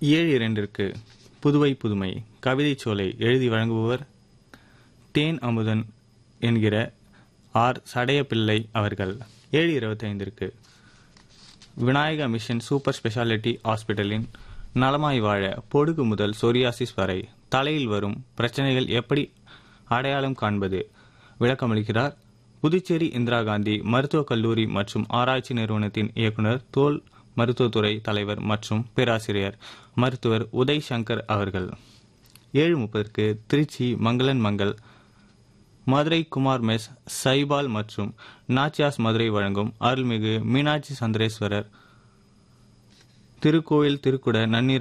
ஏழு இரண்டிற்கு புதுவை புதுமை கவிதைச் சோலை எழுதி வழங்குபவர் தேன் அமுதன் என்கிற ஆர் சடையப்பிள்ளை அவர்கள் ஏழு இருபத்தைந்திற்கு விநாயகா மிஷன் சூப்பர் ஸ்பெஷாலிட்டி ஹாஸ்பிட்டலின் நலமாய் வாழ பொடுகு முதல் சொரியாசிஸ் வரை தலையில் வரும் பிரச்சனைகள் எப்படி அடையாளம் காண்பது விளக்கமளிக்கிறார் புதுச்சேரி இந்திரா காந்தி மருத்துவக் கல்லூரி மற்றும் ஆராய்ச்சி நிறுவனத்தின் இயக்குனர் தோல் மருத்துவத்துறை தலைவர் மற்றும் பேராசிரியர் மருத்துவர் உதய் சங்கர் அவர்கள் ஏழு முப்பதற்கு திருச்சி மங்களன் மங்கள் மதுரை குமார் மெஸ் சைபால் மற்றும் நாச்சியாஸ் மதுரை வழங்கும் அருள்மிகு மீனாட்சி சந்திரேஸ்வரர் திருக்கோயில் திருக்குட நன்னீர்